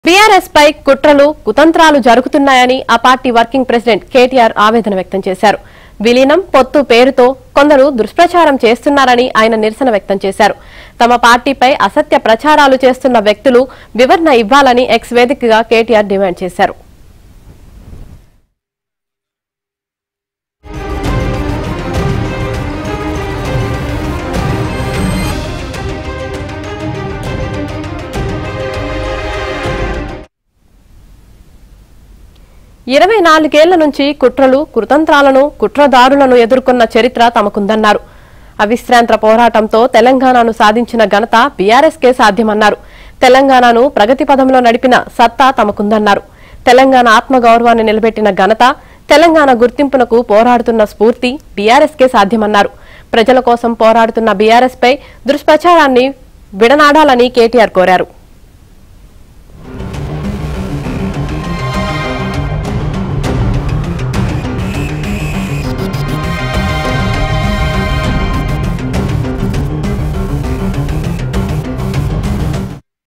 BRS పై కుట్రలు కుతంత్రాలు జరుగుతున్నాయని ఆ పార్టీ వర్కింగ్ ప్రెసిడెంట్ కేటీఆర్ ఆవేదన వ్యక్తం చేశారు విలీనం పొత్తు పేరుతో కొందరు దుష్ప్రచారం చేస్తున్నారని ఆయన నిరసన వ్యక్తం చేశారు తమ పార్టీపై అసత్య ప్రచారాలు చేస్తున్న వ్యక్తులు వివరణ ఇవ్వాలని ఎక్స్ వేదికగా కేటీఆర్ డిమాండ్ చేశారు ఇరవై నాలుగేళ్ల నుంచి కుట్రలు కుతంత్రాలను కుట్రదారులను ఎదుర్కొన్న చరిత్ర తమకుందన్నారు అవిశ్రాంత పోరాటంతో తెలంగాణను సాధించిన ఘనత బీఆర్ఎస్కే సాధ్యమన్నారు తెలంగాణను ప్రగతి పదంలో నడిపిన సత్తా తమకుందన్నారు తెలంగాణ ఆత్మగౌరవాన్ని నిలబెట్టిన ఘనత తెలంగాణ గుర్తింపునకు పోరాడుతున్న స్ఫూర్తి బీఆర్ఎస్కే సాధ్యమన్నారు ప్రజల కోసం పోరాడుతున్న బీఆర్ఎస్ పై దుష్ప్రచారాన్ని విడనాడాలని కేటీఆర్ కోరారు